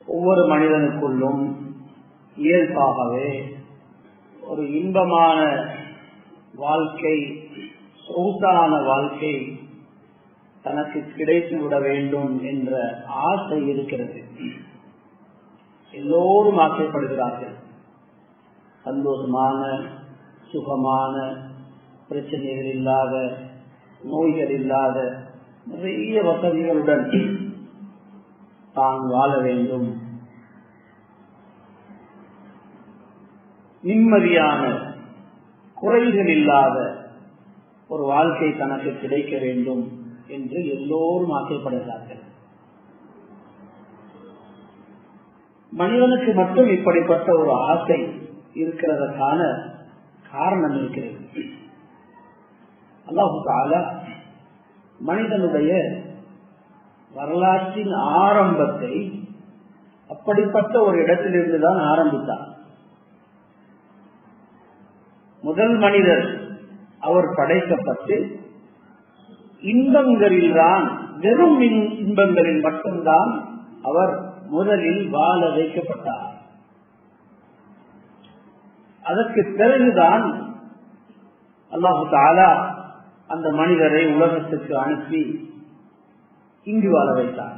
ஒவ்வொரு மனிதனுக்குள்ளும் இயல்பாகவே ஒரு இன்பமான வாழ்க்கை சொகுசான வாழ்க்கை தனக்கு கிடைத்து விட வேண்டும் என்ற ஆசை இருக்கிறது எல்லோரும் ஆசைப்படுகிறார்கள் சந்தோஷமான சுகமான பிரச்சனைகள் இல்லாத நோய்கள் இல்லாத நிறைய வசதிகளுடன் தான் வாழ வேண்டும் நிம்மதியான குறைகள் இல்லாத ஒரு வாழ்க்கை தனக்கு கிடைக்க வேண்டும் என்று எல்லோரும் ஆசைப்படுகிறார்கள் மனிதனுக்கு மட்டும் இப்படிப்பட்ட ஒரு ஆசை இருக்கிறதற்கான காரணம் இருக்கிறது அல்லாஹு தாலா மனிதனுடைய வரலாற்றின் ஆரம்பத்தை அப்படிப்பட்ட ஒரு இடத்திலிருந்து தான் ஆரம்பித்தார் முதல் மனிதர் அவர் படைக்கப்பட்டு இன்பங்களில் தான் வெறும் இன்பங்களில் மட்டும்தான் அவர் முதலில் வாழ வைக்கப்பட்டார் அதற்கு பிறகுதான் அல்லாஹு தாலா அந்த மனிதரை உலகத்துக்கு அனுப்பி இங்கு வாழ வைத்தார்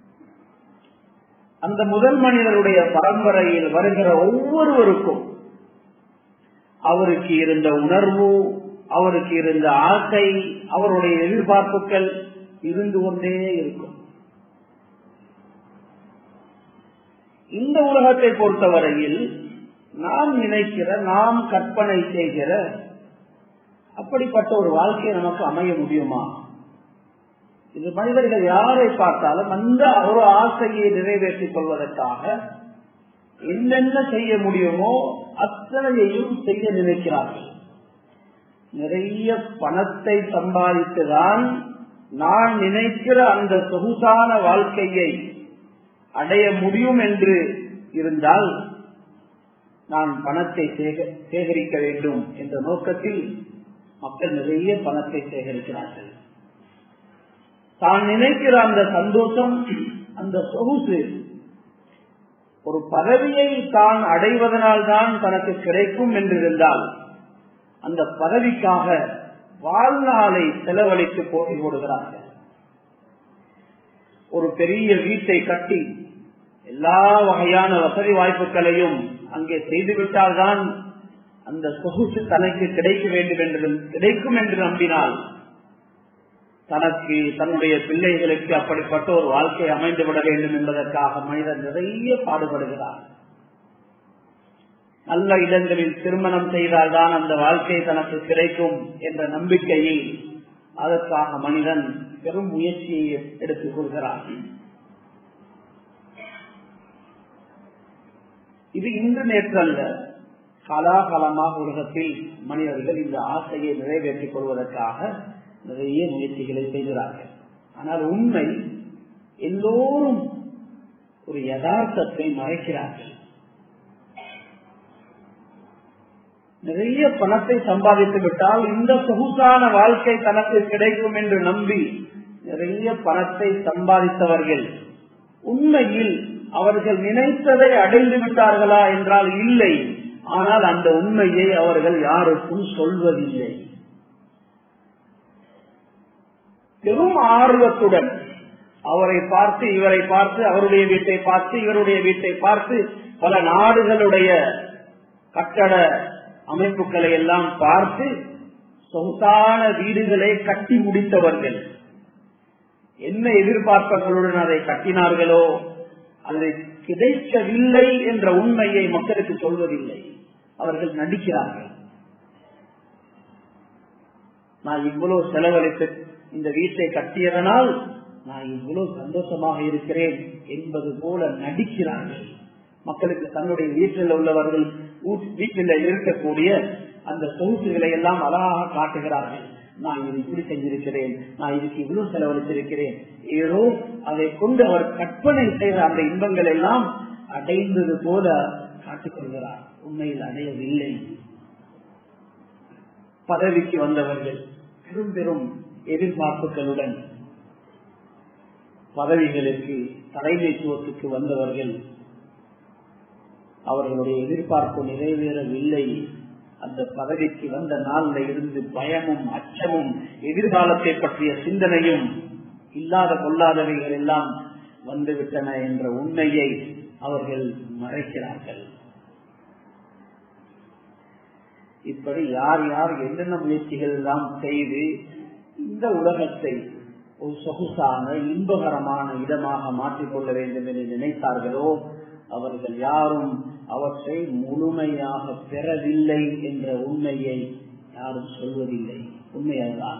அந்த முதல் மனிதருடைய பரம்பரையில் வருகிற ஒவ்வொருவருக்கும் அவருக்கு இருந்த உணர்வு அவருக்கு இருந்த ஆசை அவருடைய எதிர்பார்ப்புகள் இருந்து கொண்டே இருக்கும் இந்த உலகத்தை பொறுத்தவரையில் நாம் நினைக்கிற நாம் கற்பனை செய்கிற அப்படிப்பட்ட ஒரு வாழ்க்கை நமக்கு அமைய முடியுமா இது மனிதர்கள் யாரை பார்த்தாலும் அந்த ஒரு ஆசையை நிறைவேற்றிக் கொள்வதற்காக என்னென்ன செய்ய முடியுமோ அத்தனையையும் செய்ய நினைக்கிறார்கள் நிறைய பணத்தை சம்பாதித்துதான் நான் நினைக்கிற அந்த சொகுசான வாழ்க்கையை அடைய முடியும் என்று இருந்தால் நான் பணத்தை சேகரிக்க வேண்டும் என்ற நோக்கத்தில் மக்கள் நிறைய பணத்தை சேகரிக்கிறார்கள் தான் நினைக்கிற அந்த சந்தோஷம் அந்த சொகுசு ஒரு பதவியை தான் அடைவதனால் தான் தனக்கு கிடைக்கும் என்றிருந்தால் அந்த பதவிக்காக வாழ்நாளை செலவழித்து போட்டி போடுகிறார்கள் ஒரு பெரிய வீட்டை கட்டி எல்லா வகையான வசதி வாய்ப்புகளையும் அங்கே செய்துவிட்டால்தான் அந்த சொகுசு தனக்கு கிடைக்க வேண்டும் என்று கிடைக்கும் என்று நம்பினால் தனக்கு தன்னுடைய பிள்ளைகளுக்கு அப்படிப்பட்ட ஒரு வாழ்க்கை அமைந்து விட வேண்டும் என்பதற்காக மனிதன் நிறைய பாடுபடுகிறார் நல்ல இடங்களில் திருமணம் செய்தால்தான் அந்த வாழ்க்கை தனக்கு கிடைக்கும் என்ற நம்பிக்கையில் அதற்காக மனிதன் பெரும் முயற்சியை எடுத்துக் கொள்கிறார் இது இன்று நேற்றல்ல காலாகாலமாக உலகத்தில் மனிதர்கள் இந்த ஆசையை நிறைவேற்றிக் கொள்வதற்காக நிறைய முயற்சிகளை செய்கிறார்கள் ஆனால் உண்மை எல்லோரும் ஒரு யதார்த்தத்தை மறைக்கிறார்கள் நிறைய பணத்தை சம்பாதித்து விட்டால் இந்த சொகுசான வாழ்க்கை தனக்கு கிடைக்கும் என்று நம்பி நிறைய பணத்தை சம்பாதித்தவர்கள் உண்மையில் அவர்கள் நினைத்ததை அடைந்து விட்டார்களா என்றால் இல்லை ஆனால் அந்த உண்மையை அவர்கள் யாருக்கும் சொல்வதில்லை பெரும் ஆர்வத்துடன் அவரை பார்த்து இவரை பார்த்து அவருடைய வீட்டை பார்த்து இவருடைய வீட்டை பார்த்து பல நாடுகளுடைய கட்டட அமைப்புகளை எல்லாம் பார்த்து சொகுசான வீடுகளை கட்டி முடித்தவர்கள் என்ன எதிர்பார்ப்புகளுடன் அதை கட்டினார்களோ அது கிடைக்கவில்லை என்ற உண்மையை மக்களுக்கு சொல்வதில்லை அவர்கள் நடிக்கிறார்கள் நான் இவ்வளவு செலவழித்து இந்த வீட்டை கட்டியதனால் நான் இவ்வளவு சந்தோஷமாக இருக்கிறேன் என்பது போல நடிக்கிறார்கள் மக்களுக்கு தன்னுடைய வீட்டில் உள்ளவர்கள் வீட்டில் இருக்கக்கூடிய அந்த சொகுசுகளை எல்லாம் அழகாக காட்டுகிறார்கள் நான் இது இப்படி செஞ்சிருக்கிறேன் நான் இதுக்கு இவ்வளவு செலவழித்திருக்கிறேன் ஏதோ அதை கொண்டு அவர் கற்பனை செய்த அந்த இன்பங்கள் எல்லாம் அடைந்தது போல காட்டிக்கொள்கிறார் உண்மையில் அடையவில்லை பதவிக்கு வந்தவர்கள் பெரும் பெரும் எதிர்பார்ப்புகளுடன் பதவிகளுக்கு தலைமைத்துவத்துக்கு வந்தவர்கள் அவர்களுடைய எதிர்பார்ப்பு நிறைவேறவில்லை அந்த பதவிக்கு வந்த நாளில் இருந்து பயமும் அச்சமும் எதிர்காலத்தை பற்றிய சிந்தனையும் இல்லாத கொள்ளாதவைகள் எல்லாம் வந்துவிட்டன என்ற உண்மையை அவர்கள் மறைக்கிறார்கள் இப்படி யார் யார் என்னென்ன முயற்சிகள் எல்லாம் செய்து இந்த உலகத்தை ஒரு சொகுசான இன்பகரமான இடமாக மாற்றிக்கொள்ள வேண்டும் என்று நினைத்தார்களோ அவர்கள் யாரும் அவற்றை முழுமையாக பெறவில்லை என்ற உண்மையை யாரும் சொல்வதில்லை உண்மை அதுதான்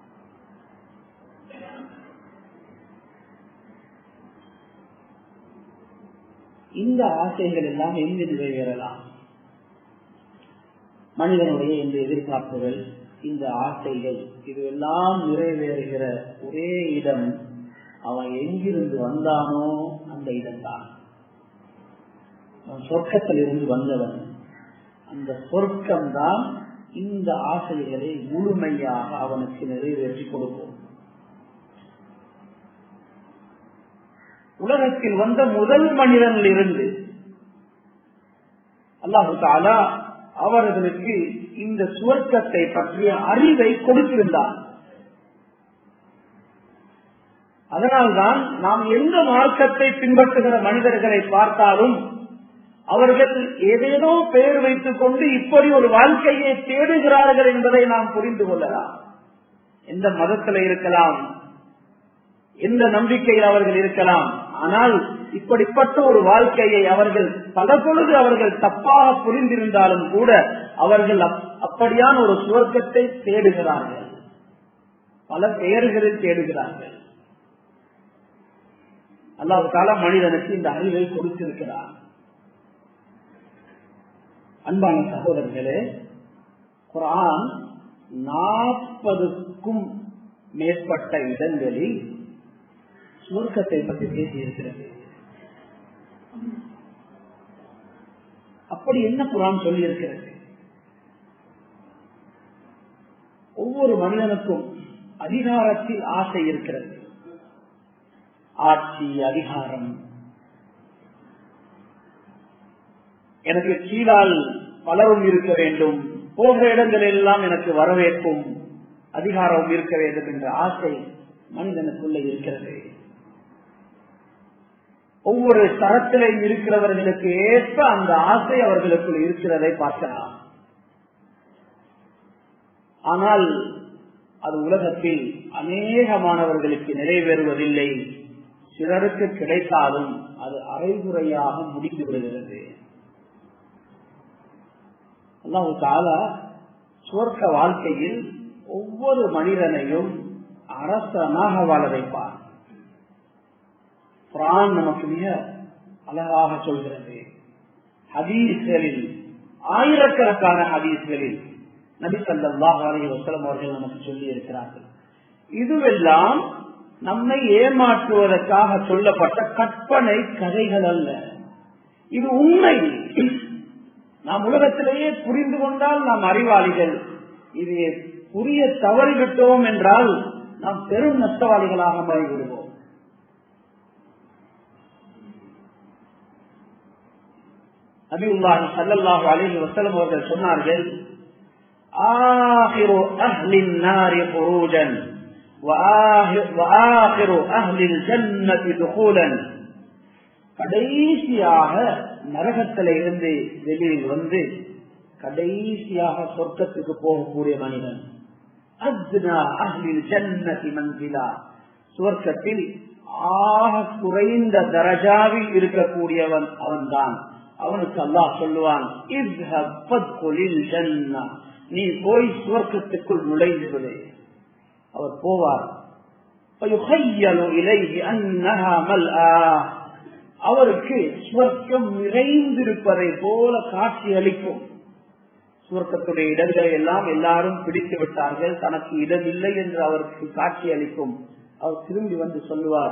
இந்த ஆசைகள் எல்லாம் எங்கு நிறைவேறலாம் மனிதனுடைய இந்த எதிர்பார்ப்புகள் இந்த ஆசைகள் இதுவெல்லாம் நிறைவேறுகிற ஒரே இடம் அவன் எங்கிருந்து வந்தானோ அந்த இடம்தான் அவன் சொர்க்கத்தில் இருந்து வந்தவன் அந்த சொர்க்கம் தான் இந்த ஆசைகளை முழுமையாக அவனுக்கு நிறைவேற்றி கொடுக்கும் உலகத்தில் வந்த முதல் மனிதனில் இருந்து அல்லாஹு தாலா அவர்களுக்கு இந்த சுவர்க்கத்தை பற்றிய அறிவை கொடுத்திருந்தார் அதனால்தான் நாம் எந்த மார்க்கத்தை பின்பற்றுகிற மனிதர்களை பார்த்தாலும் அவர்கள் ஏதேதோ பெயர் வைத்துக் கொண்டு இப்படி ஒரு வாழ்க்கையை தேடுகிறார்கள் என்பதை நாம் புரிந்து கொள்ளலாம் எந்த மதத்தில் இருக்கலாம் எந்த நம்பிக்கையில் அவர்கள் இருக்கலாம் ஆனால் இப்படிப்பட்ட ஒரு வாழ்க்கையை அவர்கள் பல பொழுது அவர்கள் தப்பாக புரிந்திருந்தாலும் கூட அவர்கள் அப்படியான ஒரு சுவர்க்கத்தை தேடுகிறார்கள் பல பெயர்களில் தேடுகிறார்கள் அல்லாஹு கால மனிதனுக்கு இந்த அறிவை கொடுத்திருக்கிறார் அன்பான சகோதரர்களே குரான் நாற்பதுக்கும் மேற்பட்ட இடங்களில் சுவர்க்கத்தை பற்றி பேசியிருக்கிறது அப்படி என்ன குரான் சொல்லி இருக்கிறது ஒவ்வொரு மனிதனுக்கும் அதிகாரத்தில் ஆசை இருக்கிறது ஆட்சி அதிகாரம் எனக்கு கீழால் பலரும் இருக்க வேண்டும் போகிற இடங்களில் எல்லாம் எனக்கு வரவேற்கும் அதிகாரம் இருக்க வேண்டும் என்ற ஆசை மனிதனுக்குள்ள இருக்கிறது ஒவ்வொரு தரத்திலையும் இருக்கிறவர்களுக்கு ஏற்ப அந்த ஆசை அவர்களுக்குள் இருக்கிறதை பார்க்கலாம் ஆனால் அது உலகத்தில் அநேகமானவர்களுக்கு நிறைவேறுவதில்லை சிலருக்கு கிடைத்தாலும் அது அரைகுறையாக முடிந்து விடுகிறது அல்லாஹு தாலா சுவர்க்க வாழ்க்கையில் ஒவ்வொரு மனிதனையும் அரசனாக வாழ வைப்பார் குரான் நமக்கு மிக அழகாக சொல்கிறது ஹதீஸ்களில் ஆயிரக்கணக்கான ஹதீஸ்களில் நபி சல்லாஹ் அலி வசலம் அவர்கள் நமக்கு சொல்லி இருக்கிறார்கள் இதுவெல்லாம் நம்மை ஏமாற்றுவதற்காக சொல்லப்பட்ட கற்பனை கதைகள் அல்ல இது உண்மை நாம் உலகத்திலேயே புரிந்து கொண்டால் நாம் அறிவாளிகள் இது புரிய தவறிவிட்டோம் என்றால் நாம் பெரும் நஷ்டவாளிகளாக மாறிவிடுவோம் நபியுல்லாஹி ஸல்லல்லாஹு அலைஹி வஸல்லம் அவர்கள் சொன்னார்கள் ஆஹிரு அஹ்லின் நாரி குரூஜன் وآخر أهل الجنة دخولا கடைசியாக நரகத்தில இருந்து வெளியில் வந்து கடைசியாக சொர்க்கத்துக்கு போகக்கூடிய மனிதன் அத்னா அஹ்லில் ஜன்னதி மன்சிலா சுவர்க்கத்தில் ஆக குறைந்த தரஜாவில் இருக்கக்கூடியவன் அவன்தான் அவனுக்கு அல்லாஹ் சொல்லுவான் நீ போய் சுவர்க்கத்துக்குள் நுழைந்து விடு அவர் போவார் அவருக்கு சுவர்க்கம் நிறைந்திருப்பதை போல காட்சி அளிக்கும் சுவர்க்கத்துடைய இடங்களை எல்லாம் எல்லாரும் பிடித்து விட்டார்கள் தனக்கு இடமில்லை என்று அவருக்கு காட்சி அளிக்கும் அவர் திரும்பி வந்து சொல்லுவார்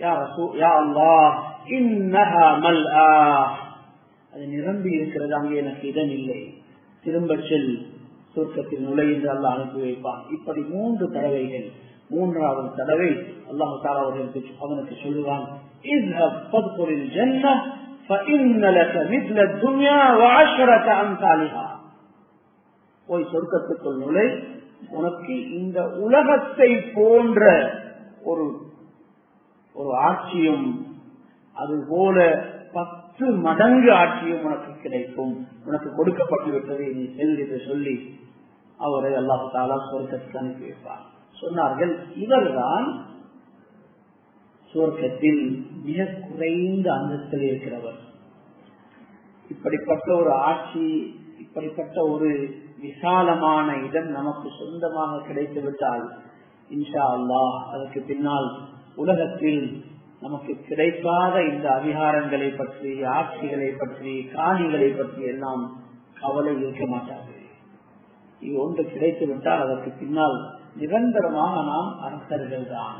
அது நிரம்பி இருக்கிறது அங்கே எனக்கு இடம் இல்லை திரும்ப செல் சுருக்கத்தில் நுழைந்து அல்ல அனுப்பி வைப்பான் இப்படி மூன்று தடவைகள் மூன்றாவது தடவை அல்லாஹு தாலா அவர்களுக்கு அவனுக்கு சொல்லுவான் اذهب فادخل الجنة فإن لك مثل الدنيا وعشرة أمثالها போய் சொர்க்கத்துக்குள் நுழை உனக்கு இந்த உலகத்தை போன்ற ஒரு ஒரு ஆட்சியும் அது போல பத்து மடங்கு ஆட்சியும் உனக்கு கிடைக்கும் உனக்கு கொடுக்கப்பட்டு விட்டதை நீ செல் என்று சொல்லி அவரை அல்லாஹு தாலா சொர்க்கத்துக்கு அனுப்பி வைப்பார் சொன்னார்கள் இவர்தான் சுவர்க்கத்தில் மிக குறைந்த அந்தஸ்தில் இருக்கிறவர் இப்படிப்பட்ட ஒரு ஆட்சி இப்படிப்பட்ட ஒரு விசாலமான இடம் நமக்கு சொந்தமாக கிடைத்து விட்டால் இன்ஷா அல்லாஹ் அதற்கு பின்னால் உலகத்தில் நமக்கு கிடைக்காத இந்த அதிகாரங்களை பற்றி ஆட்சிகளை பற்றி காணிகளை பற்றி எல்லாம் கவலை இருக்க மாட்டார்கள் இது ஒன்று கிடைத்து விட்டால் அதற்கு பின்னால் நிரந்தரமாக நாம் அரசர்கள் தான்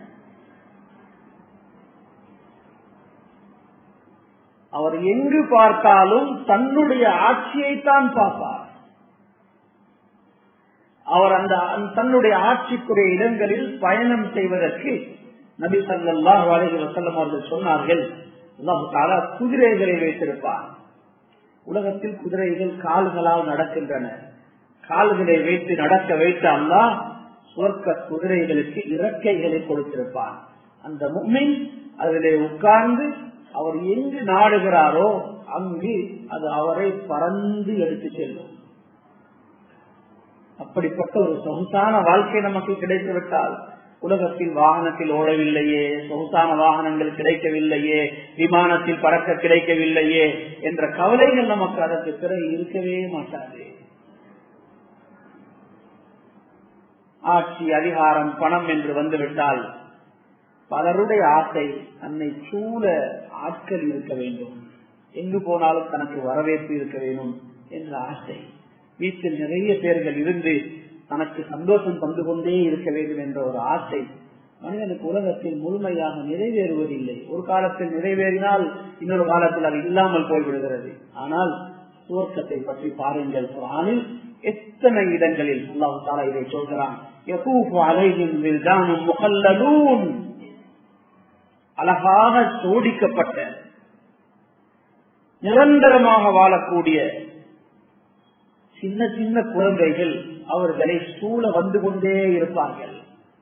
அவர் எங்கு பார்த்தாலும் தன்னுடைய ஆட்சியைத்தான் பார்ப்பார் அவர் அந்த தன்னுடைய ஆட்சிக்குரிய இடங்களில் பயணம் செய்வதற்கு நபி சல்லாஹ் அலஹி வசல்லம் அவர்கள் சொன்னார்கள் அல்லாஹால குதிரைகளை வைத்திருப்பார் உலகத்தில் குதிரைகள் கால்களால் நடக்கின்றன கால்களை வைத்து நடக்க வைத்த அல்லாஹ் சொர்க்க குதிரைகளுக்கு இறக்கைகளை கொடுத்திருப்பார் அந்த மும்மின் அதிலே உட்கார்ந்து அவர் எங்கு நாடுகிறாரோ அங்கு அது அவரை பறந்து எடுத்து செல்லும் அப்படிப்பட்ட ஒரு சொகுசான வாழ்க்கை நமக்கு கிடைத்து விட்டால் உலகத்தில் வாகனத்தில் ஓடவில்லையே சொகுசான வாகனங்கள் கிடைக்கவில்லையே விமானத்தில் பறக்க கிடைக்கவில்லையே என்ற கவலைகள் நமக்கு அதற்கு பிறகு இருக்கவே மாட்டாது ஆட்சி அதிகாரம் பணம் என்று வந்துவிட்டால் பலருடைய ஆசை தன்னை சூழ ஆட்கள் இருக்க வேண்டும் எங்கு போனாலும் தனக்கு வரவேற்பு இருக்க வேண்டும் என்ற ஆசை வீட்டில் நிறைய பேர்கள் இருந்து தனக்கு சந்தோஷம் தந்து கொண்டே இருக்க வேண்டும் என்ற ஒரு ஆசை மனிதனுக்கு உலகத்தில் முழுமையாக நிறைவேறுவதில்லை ஒரு காலத்தில் நிறைவேறினால் இன்னொரு காலத்தில் அது இல்லாமல் போய்விடுகிறது ஆனால் சுவர்க்கத்தை பற்றி பாருங்கள் குரானில் எத்தனை இடங்களில் அல்லாஹு தாலா இதை சொல்கிறான் அழகாக சோடிக்கப்பட்ட நிரந்தரமாக வாழக்கூடிய சின்ன சின்ன குழந்தைகள் அவர்களை சூழ வந்து கொண்டே இருப்பார்கள்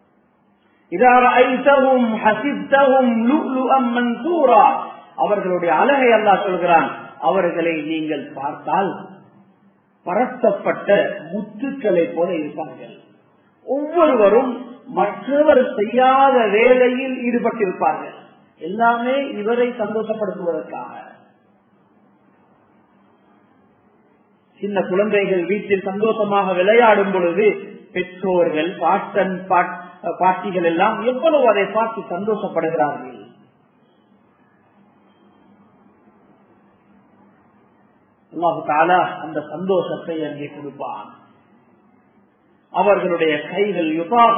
அவர்களுடைய அழகை அல்லா சொல்கிறான் அவர்களை நீங்கள் பார்த்தால் பரத்தப்பட்ட முத்துக்களை போல இருப்பார்கள் ஒவ்வொருவரும் மற்றவர் செய்யாத வேலையில் ஈடுபட்டிருப்பார்கள் எல்லாமே இவரை சந்தோஷப்படுத்துவதற்காக சின்ன குழந்தைகள் வீட்டில் சந்தோஷமாக விளையாடும் பொழுது பெற்றோர்கள் பாட்டன் பாட்டிகள் எல்லாம் எவ்வளவு அதை பார்த்து சந்தோஷப்படுகிறார்கள் அல்லாஹு தாலா அந்த சந்தோஷத்தை அங்கே கொடுப்பான் அவர்களுடைய கைகள்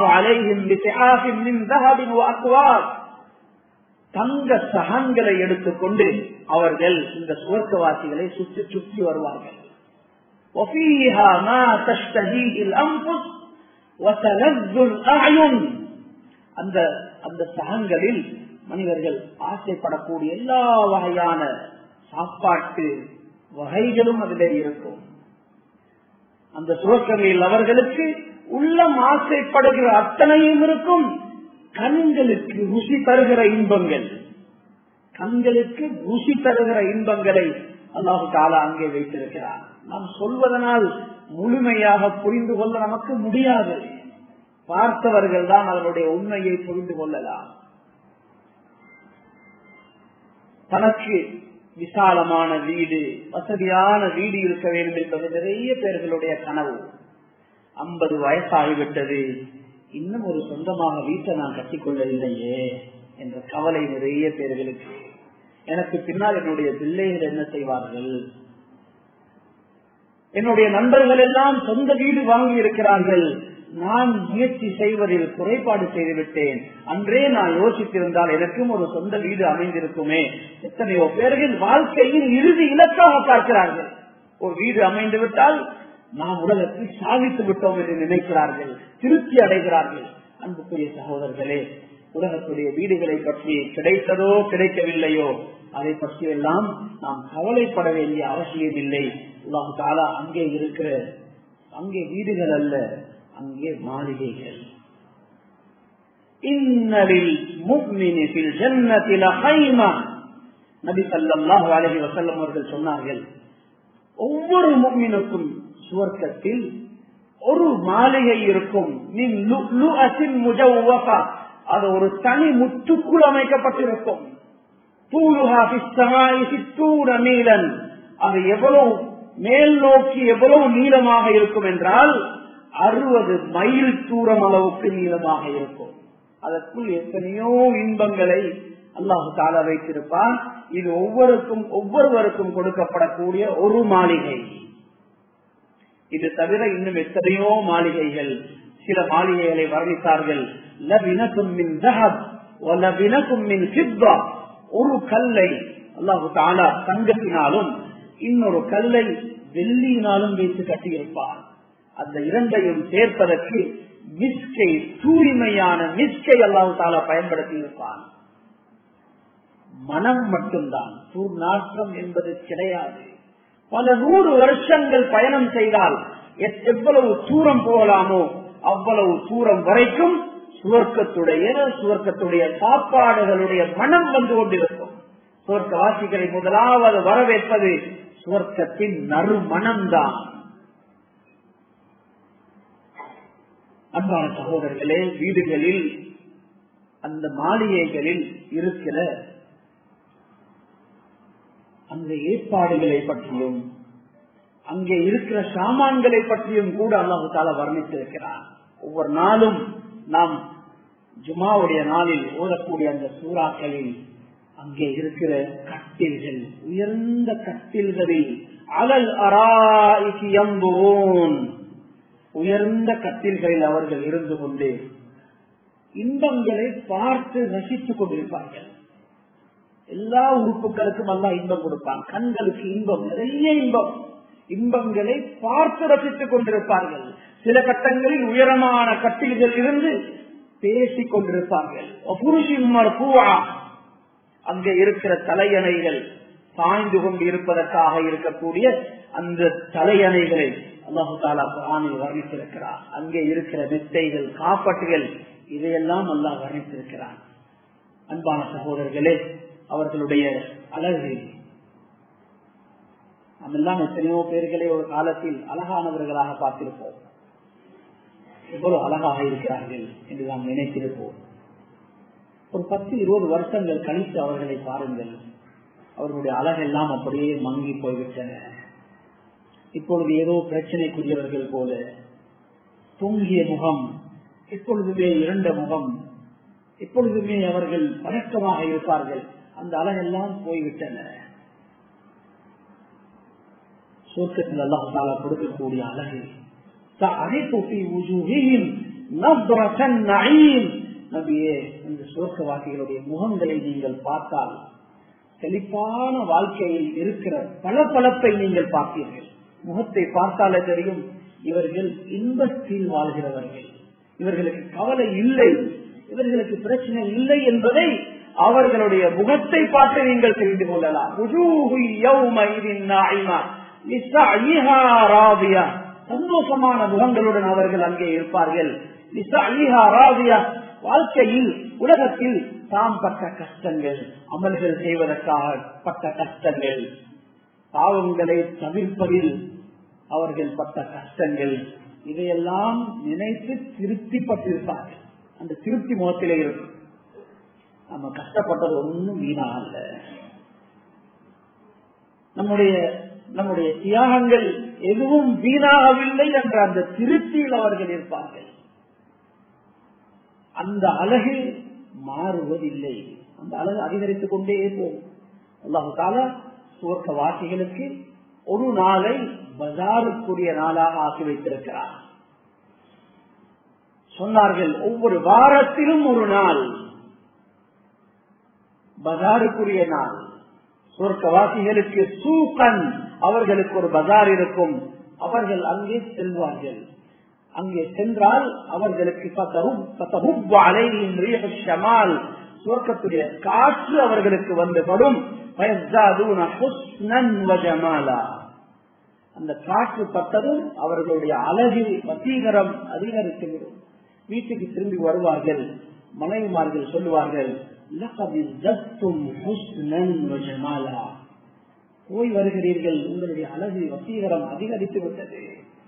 தங்க சகங்களை எடுத்துக்கொண்டு அவர்கள் இந்த சுவர்க்கவாசிகளை சுற்றி சுற்றி வருவார்கள் وفيها ما تشتهيه الأنفس وتلذ الأعين அந்த அந்த சகங்களில் மனிதர்கள் ஆசைப்படக்கூடிய எல்லா வகையான சாப்பாட்டு வகைகளும் அதிலே இருக்கும் அந்த சுவர்க்கங்களில் அவர்களுக்கு உள்ளம் ஆசைப்படுகிற அத்தனையும் இருக்கும் கண்களுக்கு ருசி தருகிற இன்பங்கள் கண்களுக்கு ருசி தருகிற இன்பங்களை அல்லாஹு தாலா அங்கே வைத்திருக்கிறார் நாம் சொல்வதனால் முழுமையாக புரிந்து கொள்ள நமக்கு முடியாது பார்த்தவர்கள் தான் அதனுடைய உண்மையை புரிந்து கொள்ளலாம் தனக்கு விசாலமான வீடு வசதியான வீடு இருக்க வேண்டும் என்பது நிறைய பேர்களுடைய கனவு ஐம்பது வயசாகிவிட்டது இன்னும் ஒரு சொந்தமாக வீட்டை நான் கட்டிக்கொள்ளவில்லையே என்ற கவலை நிறைய பேர்களுக்கு எனக்கு பின்னால் என்னுடைய பிள்ளைகள் என்ன செய்வார்கள் என்னுடைய நண்பர்கள் எல்லாம் சொந்த வீடு வாங்கி இருக்கிறார்கள் நான் முயற்சி செய்வதில் குறைபாடு செய்துவிட்டேன் அன்றே நான் யோசித்திருந்தால் எனக்கும் ஒரு சொந்த வீடு அமைந்திருக்குமே எத்தனையோ பேர்கள் வாழ்க்கையில் இறுதி இலக்காக பார்க்கிறார்கள் ஒரு வீடு அமைந்து விட்டால் நாம் உலகத்தில் சாதித்து விட்டோம் என்று நினைக்கிறார்கள் திருப்தி அடைகிறார்கள் அன்புக்குரிய சகோதரர்களே உலகத்துடைய வீடுகளை பற்றி கிடைத்ததோ கிடைக்கவில்லையோ அதை பற்றி எல்லாம் நாம் கவலைப்பட வேண்டிய அவசியம் இல்லை அல்லாஹு தாலா அங்கே இருக்கிற அங்கே வீடுகள் அல்ல அங்கே மாளிகைகள் இன்னலில் முக்மினி ஃபில் ஜன்னதி லஹைமா நபி ஸல்லல்லாஹு அலைஹி வஸல்லம் அவர்கள் சொன்னார்கள் ஒவ்வொரு முக்மினுக்கும் சுவர்க்கத்தில் ஒரு மாளிகை இருக்கும் மின் லுஅத்தின் முஜவ்வஃபா அது ஒரு தனி முத்துக்குள் அமைக்கப்பட்டிருக்கும் தூலுஹா ஃபிஸ் ஸமாஇ சித்தூன மீலன் அது எவ்வளவு மேல் நோக்கி எவ்வளவு நீளமாக இருக்கும் என்றால் அறுபது மைல் தூரம் அளவுக்கு நீளமாக இருக்கும் அதற்குள் எத்தனையோ இன்பங்களை அல்லாஹு தாலா வைத்திருப்பான் இது ஒவ்வொருக்கும் ஒவ்வொருவருக்கும் கொடுக்கப்படக்கூடிய ஒரு மாளிகை இது தவிர இன்னும் எத்தனையோ மாளிகைகள் சில மாளிகைகளை வர்ணித்தார்கள் லபினக்கும் மின் ஜஹப் லபினக்கும் மின் சிப்பா ஒரு கல்லை அல்லாஹு தாலா தங்கத்தினாலும் இன்னொரு கல்லை வெள்ளியினாலும் வைத்து கட்டியிருப்பார் அந்த இரண்டையும் சேர்ப்பதற்கு மிஸ்கை தூய்மையான மிஸ்கை அல்லாஹு தாலா பயன்படுத்தி இருப்பான் மனம் மட்டும்தான் துர்நாற்றம் என்பது கிடையாது பல நூறு வருஷங்கள் பயணம் செய்தால் எவ்வளவு தூரம் போகலாமோ அவ்வளவு தூரம் வரைக்கும் சுவர்க்கத்துடைய சுவர்க்கத்துடைய சாப்பாடுகளுடைய மனம் வந்து கொண்டிருக்கும் சுவர்க்கவாசிகளை முதலாவது வரவேற்பது சுவர்க்கத்தின் நறுமணம்தான் அன்பான சகோதரர்களே வீடுகளில் அந்த மாளிகைகளில் இருக்கிற அந்த ஏற்பாடுகளை பற்றியும் அங்கே இருக்கிற சாமான்களை பற்றியும் கூட அல்லாஹு தாலா வர்ணித்திருக்கிறார் ஒவ்வொரு நாளும் நாம் ஜுமாவுடைய நாளில் ஓதக்கூடிய அந்த சூறாக்களில் அங்கே இருக்கிற கட்டில்கள் உயர்ந்த கட்டில்களில் அலல் அராய்கியம்போன் உயர்ந்த கட்டில்களில் அவர்கள் இருந்து கொண்டு இன்பங்களை பார்த்து ரசித்துக் கொண்டிருப்பார்கள் எல்லா உறுப்புகளுக்கும் அல்லா இன்பம் கொடுப்பான் கண்களுக்கு இன்பம் நிறைய இன்பம் இன்பங்களை பார்த்து ரசித்துக் கொண்டிருப்பார்கள் சில கட்டங்களில் உயரமான கட்டில்கள் இருந்து பேசிக் கொண்டிருப்பார்கள் அங்கே இருக்கிற தலையணைகள் சாய்ந்து கொண்டு இருப்பதற்காக இருக்கக்கூடிய அந்த தலையணைகளை அல்லாஹு தாலா குரானில் வர்ணித்திருக்கிறார் அங்கே இருக்கிற மெத்தைகள் காப்பட்டுகள் இதையெல்லாம் அல்லாஹ் வர்ணித்திருக்கிறார் அன்பான சகோதரர்களே அவர்களுடைய அழகு நம்மெல்லாம் எத்தனையோ பேர்களை ஒரு காலத்தில் அழகானவர்களாக பார்த்திருப்போம் எவ்வளவு அழகாக இருக்கிறார்கள் என்று நாம் நினைத்திருப்போம் ஒரு பத்து இருபது வருஷங்கள் கழித்து அவர்களை பாருங்கள் அவர்களுடைய அழகெல்லாம் அப்படியே மங்கி போய்விட்டன இப்பொழுது ஏதோ பிரச்சனைக்குரியவர்கள் போல தொங்கிய முகம் எப்பொழுதுமே இரண்ட முகம் எப்பொழுதுமே அவர்கள் பழக்கமாக இருப்பார்கள் அந்த அழகெல்லாம் போய்விட்டன சோற்றத்தில் அல்லாஹால கொடுக்கக்கூடிய அழகு நபியே இந்த சோர்க்கவாசிகளுடைய முகங்களை நீங்கள் பார்த்தால் செழிப்பான வாழ்க்கையில் இருக்கிற பல பலப்பை நீங்கள் பார்த்தீர்கள் முகத்தை பார்த்தாலே தெரியும் இவர்கள் இன்பத்தில் வாழ்கிறவர்கள் இவர்களுக்கு கவலை இல்லை இவர்களுக்கு பிரச்சனை இல்லை என்பதை அவர்களுடைய முகத்தை பார்த்து நீங்கள் தெரிந்து கொள்ளலாம் சந்தோஷமான முகங்களுடன் அவர்கள் அங்கே இருப்பார்கள் வாழ்க்கையில் உலகத்தில் தாம் பட்ட கஷ்டங்கள் அமல்கள் செய்வதற்காக பட்ட கஷ்டங்கள் பாவங்களை தவிர்ப்பதில் அவர்கள் பட்ட கஷ்டங்கள் இதையெல்லாம் நினைத்து திருப்திப்பட்டிருப்பார்கள் அந்த திருப்தி முகத்திலே இருக்கும் நம்ம கஷ்டப்பட்டது ஒன்றும் வீணா அல்ல நம்முடைய நம்முடைய தியாகங்கள் எதுவும் வீணாகவில்லை என்ற அந்த திருப்தியில் அவர்கள் இருப்பார்கள் அந்த அழகு மாறுவதில்லை அந்த அழகு அதிகரித்துக் கொண்டே போகும் அல்லாஹு தாலா சுவர்க்க வாசிகளுக்கு ஒரு நாளை பஜாருக்குரிய நாளாக ஆக்கி வைத்திருக்கிறார் சொன்னார்கள் ஒவ்வொரு வாரத்திலும் ஒரு நாள் பஜாருக்குரிய நாள் சொர்க்கவாசிகளுக்கு சூக்கன் அவர்களுக்கு ஒரு பஜார் இருக்கும் அவர்கள் அங்கே செல்வார்கள் அங்கே சென்றால் அவர்களுக்கு சுவர்க்கத்துடைய காற்று அவர்களுக்கு வந்துபடும் அந்த காற்று பட்டதும் அவர்களுடைய அழகு வசீகரம் அதிகரித்துவிடும் வீட்டுக்கு திரும்பி வருவார்கள் மனைவிமார்கள் சொல்லுவார்கள் போய் வருகிறீர்கள் உங்களுடைய அழகு வசீகரம் அதிகரித்து விட்டது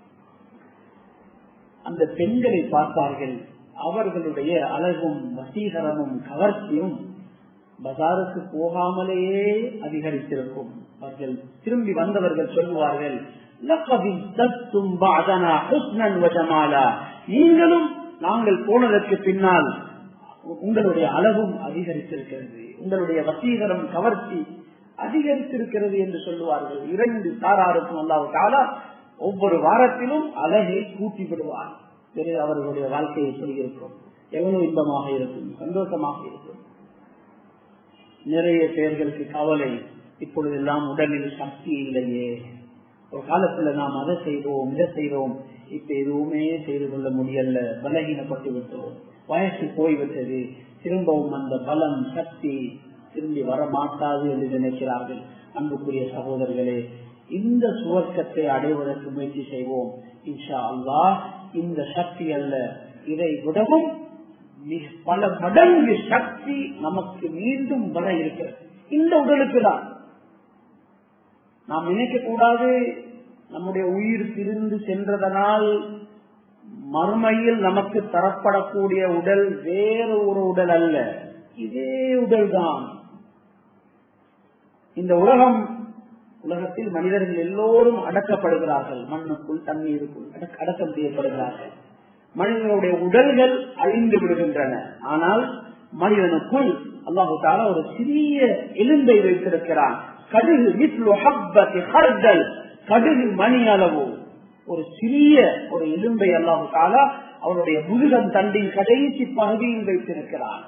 அந்த பெண்களை பார்ப்பார்கள் அவர்களுடைய அழகும் வசீகரமும் கவர்ச்சியும் பஜாருக்கு போகாமலேயே அதிகரித்திருக்கும் அவர்கள் திரும்பி வந்தவர்கள் சொல்லுவார்கள் நீங்களும் நாங்கள் போனதற்கு பின்னால் உங்களுடைய அளவும் அதிகரித்திருக்கிறது உங்களுடைய வசீகரம் கவர்ச்சி அதிகரித்திருக்கிறது என்று சொல்லுவார்கள் இரண்டு சாராருக்கும் அல்லாவுக்கால ஒவ்வொரு வாரத்திலும் அழகை கூட்டி விடுவார் பிறகு அவர்களுடைய வாழ்க்கை எப்படி இருக்கும் எவ்வளவு இன்பமாக இருக்கும் சந்தோஷமாக இருக்கும் நிறைய பேர்களுக்கு கவலை இப்பொழுதெல்லாம் உடலில் சக்தி இல்லையே ஒரு காலத்துல நாம் அதை செய்வோம் இதை செய்வோம் இப்ப எதுவுமே செய்து கொள்ள முடியல பலகீனப்பட்டு விட்டோம் வயசு போய்விட்டது திரும்பவும் அந்த பலம் சக்தி திரும்பி வர மாட்டாது என்று நினைக்கிறார்கள் அன்புக்குரிய சகோதரர்களே இந்த சுவர்க்கத்தை அடைவதற்கு முயற்சி செய்வோம் இன்ஷா அல்லா இந்த சக்தி அல்ல இதை விடவும் பல மடங்கு சக்தி நமக்கு மீண்டும் வர இருக்கிறது இந்த உடலுக்கு தான் நாம் நினைக்க கூடாது நம்முடைய உயிர் பிரிந்து சென்றதனால் மறுமையில் நமக்கு தரப்படக்கூடிய உடல் வேறு ஒரு உடல் அல்ல இதே உடல் தான் இந்த உலகம் உலகத்தில் மனிதர்கள் எல்லோரும் அடக்கப்படுகிறார்கள் மண்ணுக்குள் தண்ணீருக்குள் அடக்கம் செய்யப்படுகிறார்கள் மனிதனுடைய உடல்கள் அழிந்து விடுகின்றன ஆனால் மனிதனுக்குள் அல்லாஹு தாலா ஒரு சிறிய எலும்பை வைத்திருக்கிறான் கடுகு ஹர்தல் கடுகு மணி அளவு ஒரு சிறிய ஒரு எலும்பை அல்லாஹு தாலா அவனுடைய முருகன் தண்டின் கடைசி பகுதியில் வைத்திருக்கிறான்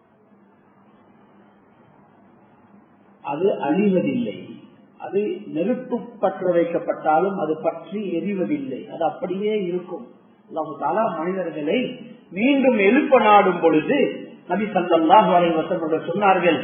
அது அழிவதில்லை அது நெருப்பு பற்ற வைக்கப்பட்டாலும் அது பற்றி எரிவதில்லை அது அப்படியே இருக்கும் அல்லாஹாலா மனிதர்களை மீண்டும் எழுப்ப நாடும் பொழுது நபி சல்லாஹு அலை வசனோட சொன்னார்கள்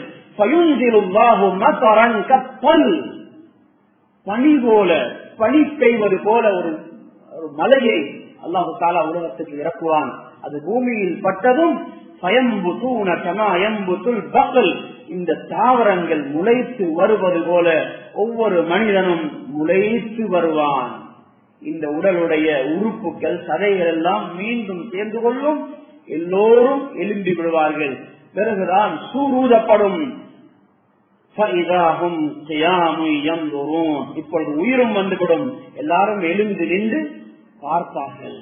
பனி போல பனி பெய்வது போல ஒரு ஒரு மலையை அல்லாஹு தாலா உலகத்துக்கு இறக்குவான் அது பூமியில் பட்டதும் பயம்பு தூண கமாயம்பு துல் பகல் இந்த தாவரங்கள் முளைத்து வருவது போல ஒவ்வொரு மனிதனும் முளைத்து வருவான் இந்த உடலுடைய உறுப்புகள் சதைகள் எல்லாம் மீண்டும் சேர்ந்து கொள்ளும் எல்லோரும் எழும்பி விடுவார்கள் பிறகுதான் சூரூதப்படும் இப்பொழுது உயிரும் வந்துவிடும் எல்லாரும் எழுந்து நின்று பார்ப்பார்கள்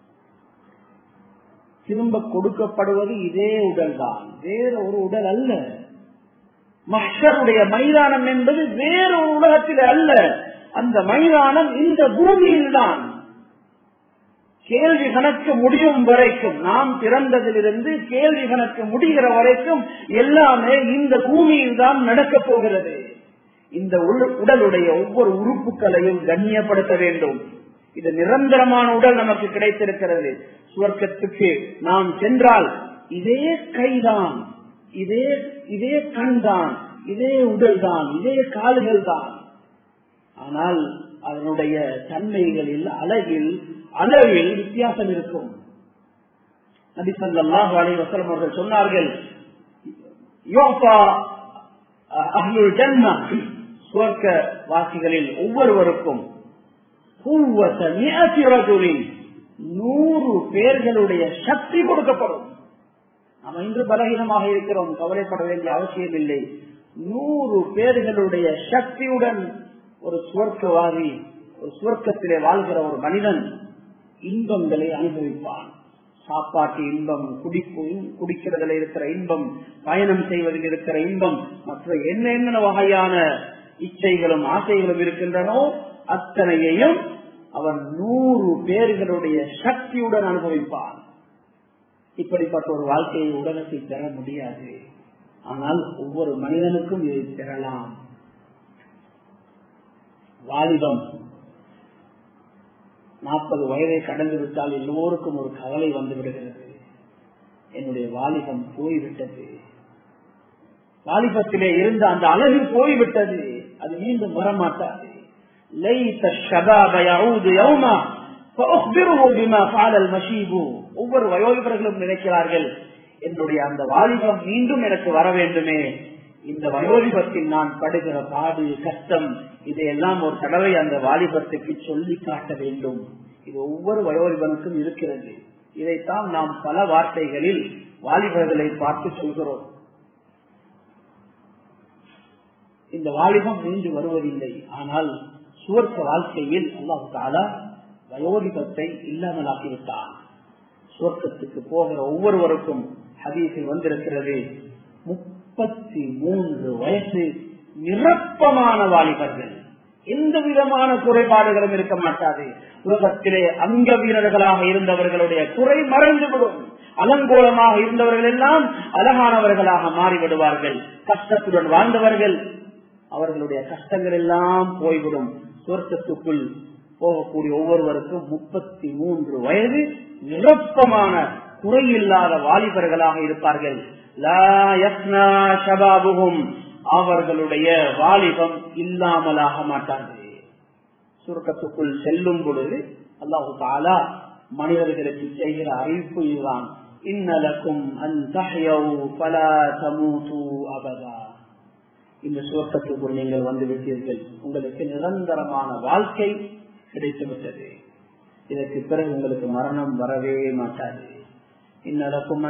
திரும்ப கொடுக்கப்படுவது இதே உடல் தான் வேற ஒரு உடல் அல்ல மஷருடைய மைதானம் என்பது வேறு ஒரு உலகத்தில் அல்ல அந்த மைதானம் இந்த பூமியில் தான் கேள்வி கணக்கு முடியும் வரைக்கும் நாம் பிறந்ததிலிருந்து கேள்வி கணக்கு முடிகிற வரைக்கும் எல்லாமே இந்த பூமியில் தான் நடக்கப் போகிறது இந்த உடலுடைய ஒவ்வொரு உறுப்புகளையும் கண்ணியப்படுத்த வேண்டும் இது நிரந்தரமான உடல் நமக்கு கிடைத்திருக்கிறது சுவர்க்கத்துக்கு நாம் சென்றால் இதே கைதான் இதே இதே கண் தான் இதே உடல் தான் இதே கால்கள் தான் ஆனால் அதனுடைய தன்மைகளில் அழகில் அளவில் வித்தியாசம் இருக்கும் நபி சல்லாஹு அலி வசலம் அவர்கள் சொன்னார்கள் சுவர்க்க வாசிகளில் ஒவ்வொருவருக்கும் நூறு பேர்களுடைய சக்தி கொடுக்கப்படும் நாம் இன்று பலகீனமாக இருக்கிறோம் கவலைப்பட வேண்டிய அவசியம் இல்லை நூறு பேர்களுடைய சக்தியுடன் ஒரு சுவர்க்கவாதி ஒரு சுவர்க்கத்திலே வாழ்கிற ஒரு மனிதன் இன்பங்களை அனுபவிப்பான் சாப்பாட்டு இன்பம் குடிப்பு குடிக்கிறதுல இருக்கிற இன்பம் பயணம் செய்வதில் இருக்கிற இன்பம் மற்ற என்ன என்ன வகையான இச்சைகளும் ஆசைகளும் இருக்கின்றனோ அத்தனையையும் அவன் நூறு பேர்களுடைய சக்தியுடன் அனுபவிப்பான் இப்படிப்பட்ட ஒரு வாழ்க்கையை உலகத்தில் பெற முடியாது ஆனால் ஒவ்வொரு மனிதனுக்கும் இதை பெறலாம் வாலிபம் நாற்பது வயதை கடந்து விட்டால் எல்லோருக்கும் ஒரு கவலை வந்து விடுகிறது என்னுடைய வாலிபம் போய்விட்டது வாலிபத்திலே இருந்த அந்த அழகு போய்விட்டது அது மீண்டும் வரமாட்டாது ஒவ்வொரு வயோதிபர்களும் நினைக்கிறார்கள் என்னுடைய அந்த வாலிபம் மீண்டும் எனக்கு வர வேண்டுமே இந்த வயோதிபத்தில் நான் படுகிற பாடு கஷ்டம் இதையெல்லாம் ஒரு தடவை அந்த வாலிபத்துக்கு சொல்லி காட்ட வேண்டும் இது ஒவ்வொரு வயோதிபனுக்கும் இருக்கிறது இதைத்தான் நாம் பல வார்த்தைகளில் வாலிபர்களை பார்த்து சொல்கிறோம் இந்த வாலிபம் மீண்டு வருவதில்லை ஆனால் சுவர்க்க வாழ்க்கையில் அல்லாஹு தாலா வயோதிபத்தை இல்லாமலாக்கிவிட்டான் சுவர்க்கத்துக்கு போகிற ஒவ்வொருவருக்கும் ஹதீஸில் வந்திருக்கிறது முப்பத்தி மூன்று வயசு நிரப்பமான வாலிபர்கள் எந்த விதமான குறைபாடுகளும் இருக்க மாட்டாது உலகத்திலே அங்க வீரர்களாக இருந்தவர்களுடைய குறை மறைந்துவிடும் அலங்கோலமாக இருந்தவர்கள் எல்லாம் அழகானவர்களாக மாறிவிடுவார்கள் கஷ்டத்துடன் வாழ்ந்தவர்கள் அவர்களுடைய கஷ்டங்கள் எல்லாம் போய்விடும் சொர்க்கத்துக்குள் போகக்கூடிய ஒவ்வொருவருக்கும் முப்பத்தி மூன்று வயது நிரப்பமான குறையில்லாத வாலிபர்களாக இருப்பார்கள் அவர்களுடைய வாலிபம் இல்லாமலாக மாட்டார்கள் சுருக்கத்துக்குள் செல்லும் பொழுது அல்லாஹு தாலா மனிதர்களுக்கு செய்கிற அறிவிப்பு இதுதான் இன்னலக்கும் அபதா இந்த சுவர்க்கத்துக்குள் நீங்கள் வந்து விட்டீர்கள் உங்களுக்கு நிரந்தரமான வாழ்க்கை கிடைத்துவிட்டது இதற்கு பிறகு உங்களுக்கு மரணம் வரவே மாட்டாது இன்னலக்கும்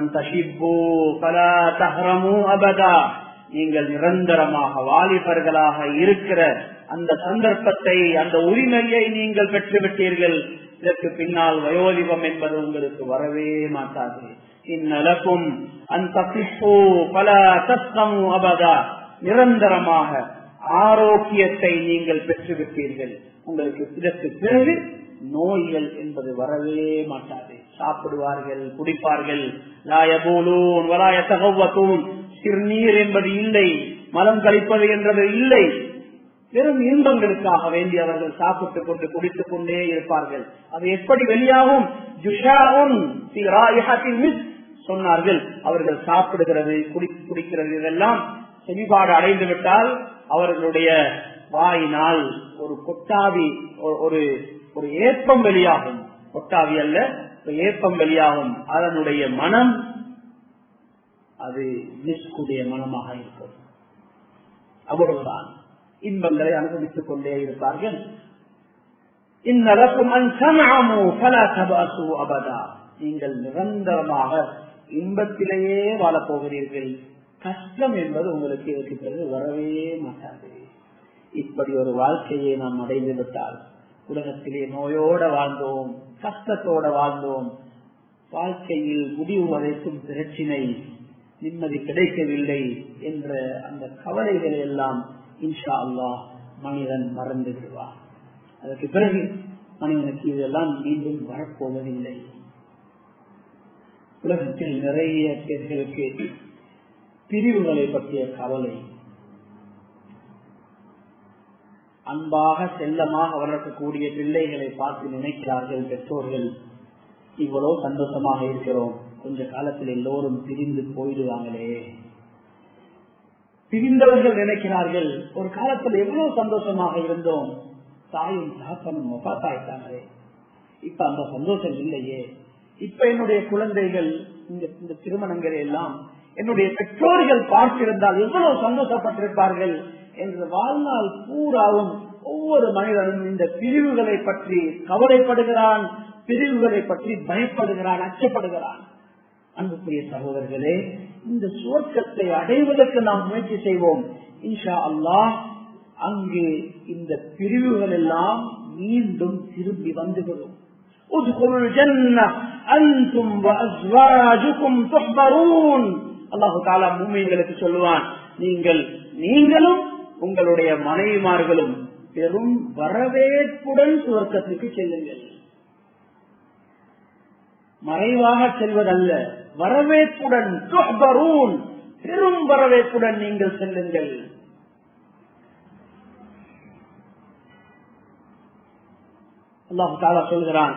அபதா நீங்கள் நிரந்தரமாக வாலிபர்களாக இருக்கிற அந்த சந்தர்ப்பத்தை அந்த உரிமையை நீங்கள் பெற்றுவிட்டீர்கள் இதற்கு பின்னால் வயோதிபம் என்பது உங்களுக்கு வரவே மாட்டாது இந்நலக்கும் அந்த பல தஸ்தமு அபதா நிரந்தரமாக ஆரோக்கியத்தை நீங்கள் பெற்றுவிட்டீர்கள் உங்களுக்கு இதற்கு பிறகு நோய்கள் என்பது வரவே மாட்டாது சாப்பிடுவார்கள் குடிப்பார்கள் லாயபோலூன் வலாய தகவத்தூன் சிறுநீர் என்பது இல்லை மலம் கழிப்பது என்பது இல்லை வெறும் இன்பங்களுக்காக வேண்டி அவர்கள் சாப்பிட்டுக் கொண்டு குடித்துக் கொண்டே இருப்பார்கள் அது எப்படி வெளியாகும் சொன்னார்கள் அவர்கள் சாப்பிடுகிறது குடி குடிக்கிறது இதெல்லாம் செவிபாடு அடைந்து விட்டால் அவர்களுடைய வாயினால் ஒரு கொட்டாவி ஒரு ஒரு ஏப்பம் வெளியாகும் கொட்டாவி அல்ல ஏப்பம் வெளியாகும் அதனுடைய மனம் அது மிஸ்குடைய மனமாக இருக்கும் அவ்வளவுதான் இன்பங்களை அனுபவித்துக் கொண்டே இருப்பார்கள் நீங்கள் நிரந்தரமாக இன்பத்திலேயே வாழப் போகிறீர்கள் கஷ்டம் என்பது உங்களுக்கு இருக்கிறது வரவே மாட்டாது இப்படி ஒரு வாழ்க்கையை நாம் அடைந்து விட்டால் உலகத்திலே நோயோட வாழ்ந்தோம் கஷ்டத்தோட வாழ்ந்தோம் வாழ்க்கையில் முடிவு வரைக்கும் பிரச்சினை நிம்மதி கிடைக்கவில்லை என்ற அந்த கவலைகளை எல்லாம் இன்ஷா அல்லா மனிதன் மறந்து விடுவார் அதற்கு பிறகு மனிதனுக்கு இதெல்லாம் மீண்டும் வரப்போவதில்லை உலகத்தில் நிறைய பேர்களுக்கு பிரிவுகளை பற்றிய கவலை அன்பாக செல்லமாக வளர்க்கக்கூடிய பிள்ளைகளை பார்த்து நினைக்கிறார்கள் பெற்றோர்கள் இவ்வளவு சந்தோஷமாக இருக்கிறோம் கொஞ்ச காலத்தில் எல்லோரும் பிரிந்து போயிடுவாங்களே பிரிந்தவர்கள் நினைக்கிறார்கள் ஒரு காலத்தில் எவ்வளவு சந்தோஷமாக இருந்தோம் தாயும் தாப்பனும் ஒப்பாத்தாயிட்டாங்களே இப்ப அந்த சந்தோஷம் இல்லையே இப்ப என்னுடைய குழந்தைகள் இந்த இந்த திருமணங்களை எல்லாம் என்னுடைய பெற்றோர்கள் பார்த்திருந்தால் எவ்வளவு சந்தோஷப்பட்டிருப்பார்கள் என்று வாழ்நாள் பூராவும் ஒவ்வொரு மனிதனும் இந்த பிரிவுகளை பற்றி கவலைப்படுகிறான் பிரிவுகளை பற்றி பயப்படுகிறான் அச்சப்படுகிறான் அன்புக்குரிய சகோதரர்களே இந்த சுவர்க்கத்தை அடைவதற்கு நாம் முயற்சி செய்வோம் இன்ஷா அல்லாஹ் அங்கு இந்த பிரிவுகள் எல்லாம் மீண்டும் திரும்பி வந்துவிடும் அல்லாஹு தாலா பூமிகளுக்கு சொல்லுவான் நீங்கள் நீங்களும் உங்களுடைய மனைவிமார்களும் பெரும் வரவேற்புடன் சுவர்க்கத்துக்கு செல்லுங்கள் மறைவாக செல்வதல்ல வரவேற்புடன் பெரும் வரவேற்புடன் நீங்கள் செல்லுங்கள் அல்லாஹு தாலா சொல்கிறான்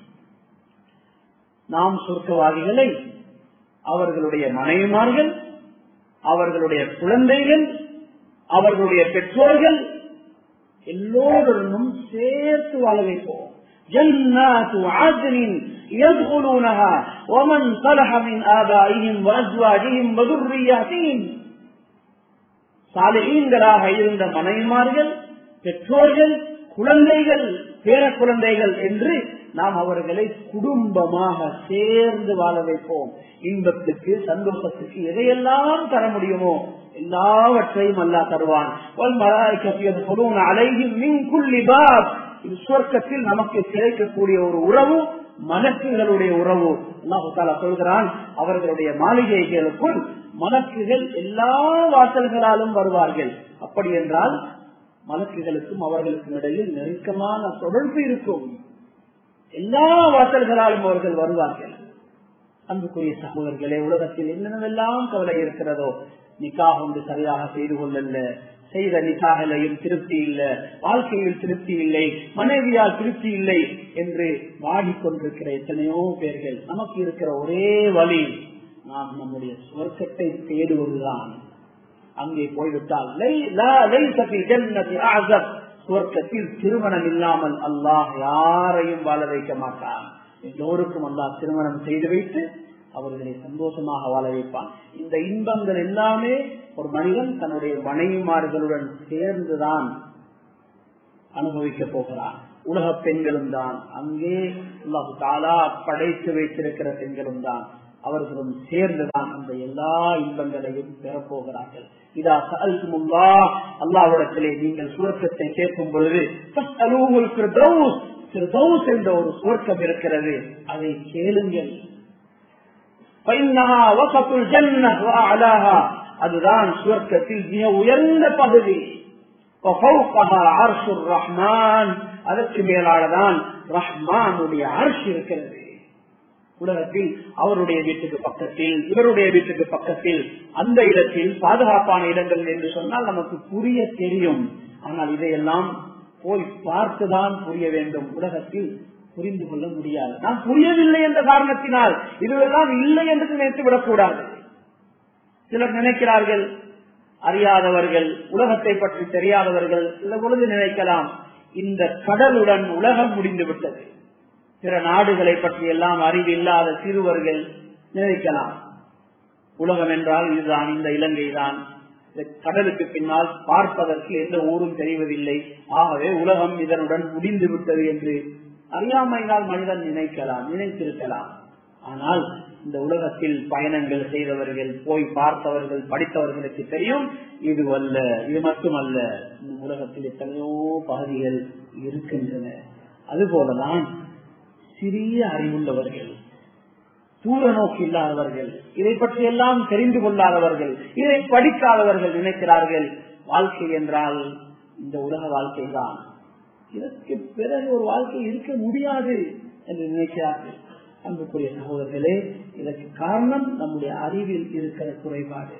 நாம் சொர்க்கவாதிகளை அவர்களுடைய மனைவிமார்கள் அவர்களுடைய குழந்தைகள் அவர்களுடைய பெற்றோர்கள் எல்லோருடனும் சேர்த்து வாழ வைப்போம் جنات عدن يدخلونها ومن صلح من آبائهم وأزواجهم وذرياتهم சாலையீன்களாக இருந்த மனைவிமார்கள் பெற்றோர்கள் குழந்தைகள் பேர குழந்தைகள் என்று நாம் அவர்களை குடும்பமாக சேர்ந்து வாழ வைப்போம் இன்பத்துக்கு சந்தோஷத்துக்கு எதையெல்லாம் தர முடியுமோ எல்லாவற்றையும் அல்லா தருவான் இது சொர்க்கத்தில் நமக்கு கிடைக்கக்கூடிய ஒரு உறவு மலக்குகளுடைய உறவு அல்லாஹு தாலா சொல்கிறான் அவர்களுடைய மாளிகைகளுக்குள் மலக்குகள் எல்லா வாசல்களாலும் வருவார்கள் அப்படி என்றால் மலக்குகளுக்கும் அவர்களுக்கும் இடையில் நெருக்கமான தொடர்பு இருக்கும் எல்லா வாசல்களாலும் அவர்கள் வருவார்கள் அன்புக்குரிய சகோதரர்களே உலகத்தில் என்னென்னவெல்லாம் கவலை இருக்கிறதோ நிக்காக ஒன்று சரியாக செய்து கொள்ளல செய்த நிக்காகலையும் திருப்தி இல்லை வாழ்க்கையில் திருப்தி இல்லை மனைவியால் திருப்தி இல்லை என்று வாடிக்கொண்டிருக்கிற எத்தனையோ பேர்கள் நமக்கு இருக்கிற ஒரே வழி நாம் நம்முடைய சொர்க்கத்தை தேடுவதுதான் அங்கே போய்விட்டால் சுவர்க்கத்தில் திருமணம் இல்லாமல் அல்லாஹ் யாரையும் வாழ வைக்க மாட்டான் எல்லோருக்கும் அல்லாஹ் திருமணம் செய்து வைத்து அவர்களை சந்தோஷமாக வாழ வைப்பான் இந்த இன்பங்கள் எல்லாமே ஒரு மனிதன் தன்னுடைய மனைவிமார்களுடன் சேர்ந்துதான் அனுபவிக்க போகிறான் உலக பெண்களும் தான் அங்கே அல்லாஹு தாலா படைத்து வைத்திருக்கிற பெண்களும் தான் அவர்களும் சேர்ந்துதான் அந்த எல்லா இன்பங்களையும் பெறப்போகிறார்கள் இதா சஅல்து முல்லா அல்லாவிடத்திலே நீங்கள் சுவர்க்கத்தை கேட்கும் பொழுது என்ற ஒரு சுவர்க்கம் இருக்கிறது அதை கேளுங்கள் அதுதான் சுவர்க்கத்தில் மிக உயர்ந்த பகுதி ரஹ்மான் அதற்கு மேலானதான் ரஹ்மானுடைய அரசு இருக்கிறது உலகத்தில் அவருடைய வீட்டுக்கு பக்கத்தில் இவருடைய வீட்டுக்கு பக்கத்தில் அந்த இடத்தில் பாதுகாப்பான இடங்கள் என்று சொன்னால் நமக்கு புரிய தெரியும் ஆனால் இதையெல்லாம் போய் பார்த்துதான் புரிய வேண்டும் உலகத்தில் புரிந்து கொள்ள முடியாது நாம் புரியவில்லை என்ற காரணத்தினால் இதுவெல்லாம் இல்லை என்று நினைத்து விடக்கூடாது சிலர் நினைக்கிறார்கள் அறியாதவர்கள் உலகத்தை பற்றி தெரியாதவர்கள் சில பொழுது நினைக்கலாம் இந்த கடலுடன் உலகம் முடிந்து விட்டது பிற நாடுகளை பற்றி எல்லாம் அறிவில்லாத சிறுவர்கள் நினைக்கலாம் உலகம் என்றால் இதுதான் இந்த இலங்கை தான் கடலுக்கு பின்னால் பார்ப்பதற்கு எந்த ஊரும் தெரிவதில்லை ஆகவே உலகம் இதனுடன் முடிந்து விட்டது என்று அறியாமையினால் மனிதன் நினைக்கலாம் நினைத்திருக்கலாம் ஆனால் இந்த உலகத்தில் பயணங்கள் செய்தவர்கள் போய் பார்த்தவர்கள் படித்தவர்களுக்கு தெரியும் இது அல்ல இது மட்டுமல்ல இந்த உலகத்தில் எத்தனையோ பகுதிகள் இருக்கின்றன அதுபோலதான் சிறிய அறிவுள்ளவர்கள் தூர நோக்கு இல்லாதவர்கள் இதை பற்றி எல்லாம் தெரிந்து கொள்ளாதவர்கள் இதை படிக்காதவர்கள் நினைக்கிறார்கள் வாழ்க்கை என்றால் இந்த உலக வாழ்க்கை தான் இதற்கு பிறகு ஒரு வாழ்க்கை இருக்க முடியாது என்று நினைக்கிறார்கள் அன்புக்குரிய சகோதரர்களே இதற்கு காரணம் நம்முடைய அறிவில் இருக்கிற குறைபாடு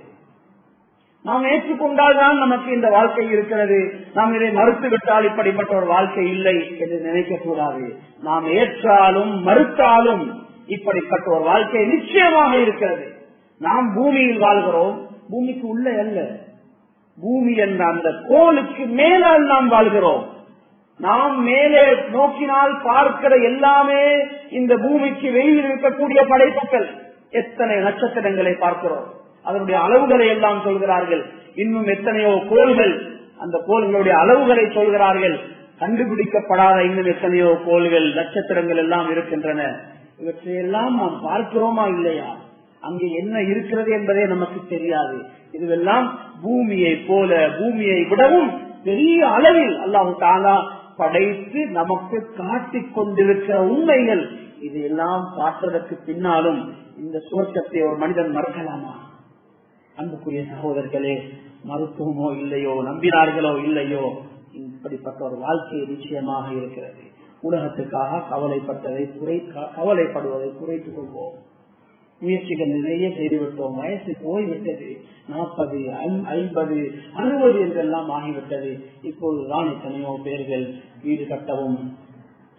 நாம் ஏற்றுக்கொண்டால் தான் நமக்கு இந்த வாழ்க்கை இருக்கிறது நாம் இதை மறுத்து விட்டால் இப்படிப்பட்ட ஒரு வாழ்க்கை இல்லை என்று நினைக்க கூடாது நாம் ஏற்றாலும் மறுத்தாலும் இப்படிப்பட்ட ஒரு வாழ்க்கை நிச்சயமாக இருக்கிறது நாம் பூமியில் வாழ்கிறோம் பூமிக்கு உள்ள அல்ல பூமி என்ற அந்த கோளுக்கு மேலால் நாம் வாழ்கிறோம் நாம் மேலே நோக்கினால் பார்க்கிற எல்லாமே இந்த பூமிக்கு வெளியில் இருக்கக்கூடிய படைப்புகள் எத்தனை நட்சத்திரங்களை பார்க்கிறோம் அதனுடைய அளவுகளை எல்லாம் சொல்கிறார்கள் இன்னும் எத்தனையோ கோள்கள் அந்த கோள்களுடைய அளவுகளை சொல்கிறார்கள் கண்டுபிடிக்கப்படாத இன்னும் எத்தனையோ கோள்கள் நட்சத்திரங்கள் எல்லாம் இருக்கின்றன இவற்றையெல்லாம் நாம் பார்க்கிறோமா இல்லையா அங்கே என்ன இருக்கிறது என்பதே நமக்கு தெரியாது இதுவெல்லாம் பூமியை போல பூமியை விடவும் பெரிய அளவில் அல்லாஹு தாலா படைத்து நமக்கு காட்டிக் கொண்டிருக்கிற உண்மைகள் இதையெல்லாம் பார்த்ததற்கு பின்னாலும் இந்த சுவர்க்கத்தை ஒரு மனிதன் மறக்கலாமா அன்புக்குரிய சகோதரர்களே மருத்துவமோ இல்லையோ நம்பினார்களோ இல்லையோ இப்படிப்பட்ட ஒரு வாழ்க்கை நிச்சயமாக இருக்கிறது உலகத்துக்காக கவலைப்பட்டதை குறை கவலைப்படுவதை குறைத்துக் கொள்வோம் முயற்சிகள் நிறைய செய்துவிட்டோம் வயசு போய்விட்டது நாற்பது ஐம்பது அறுபது என்றெல்லாம் ஆகிவிட்டது இப்பொழுதுதான் எத்தனையோ பேர்கள் வீடு கட்டவும்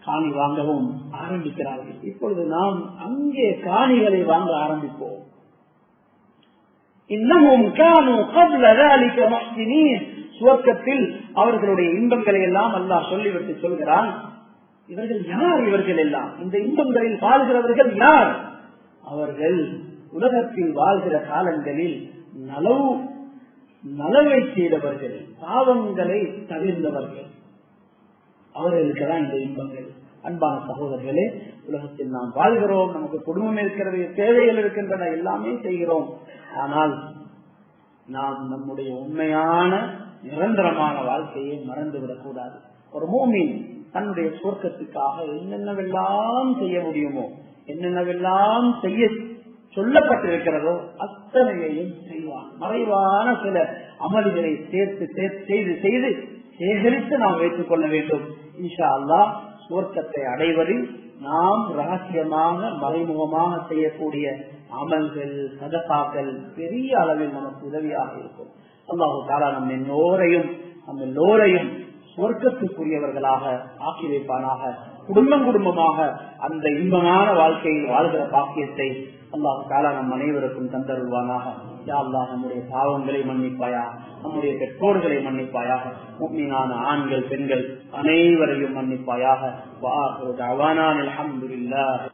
காணி வாங்கவும் ஆரம்பிக்கிறார்கள் இப்பொழுது நாம் அங்கே காணிகளை வாங்க ஆரம்பிப்போம் இன்னமும் காணும் சுவர்க்கத்தில் அவர்களுடைய இன்பங்களை எல்லாம் அல்லாஹ் சொல்லிவிட்டு சொல்கிறான் இவர்கள் யார் இவர்கள் எல்லாம் இந்த இன்பங்களில் வாழ்கிறவர்கள் யார் அவர்கள் உலகத்தில் வாழ்கிற காலங்களில் நலவு நலவை செய்தவர்கள் பாவங்களை தவிர்ந்தவர்கள் அவர்களுக்கு தான் இந்த இன்பங்கள் அன்பான சகோதரர்களே உலகத்தில் நாம் வாழ்கிறோம் நமக்கு குடும்பம் இருக்கிறது தேவைகள் இருக்கின்றன எல்லாமே செய்கிறோம் ஆனால் நாம் நம்முடைய உண்மையான நிரந்தரமான வாழ்க்கையை மறந்துவிடக் கூடாது ஒரு மூமின் தன்னுடைய சுவர்க்கத்துக்காக என்னென்னவெல்லாம் செய்ய முடியுமோ என்னென்னவெல்லாம் செய்ய சொல்லப்பட்டிருக்கிறதோ அத்தனையையும் செய்வான் மறைவான சில அமல்களை சேர்த்து செய்து செய்து சேகரித்து நாம் வைத்துக் கொள்ள வேண்டும் இன்ஷா அல்லா சுவர்க்கத்தை அடைவதில் நாம் ரகசியமாக மறைமுகமாக செய்யக்கூடிய அமல்கள் சதகாக்கள் பெரிய அளவில் நமக்கு உதவியாக இருக்கும் அல்லாஹு தாலா நம் எல்லோரையும் நம் எல்லோரையும் சொர்க்கத்துக்குரியவர்களாக ஆக்கி வைப்பானாக குடும்பம் குடும்பமாக அந்த இன்பமான வாழ்க்கையில் வாழ்கிற பாக்கியத்தை அல்லாஹு தாலா நம் அனைவருக்கும் தந்தருள்வானாக அல்லாஹ் நம்முடைய பாவங்களை மன்னிப்பாயா நம்முடைய பெற்றோர்களை மன்னிப்பாயாக முக்மீனான ஆண்கள் பெண்கள் அனைவரையும் மன்னிப்பாயாக வா அவானான் அலமதுல்லா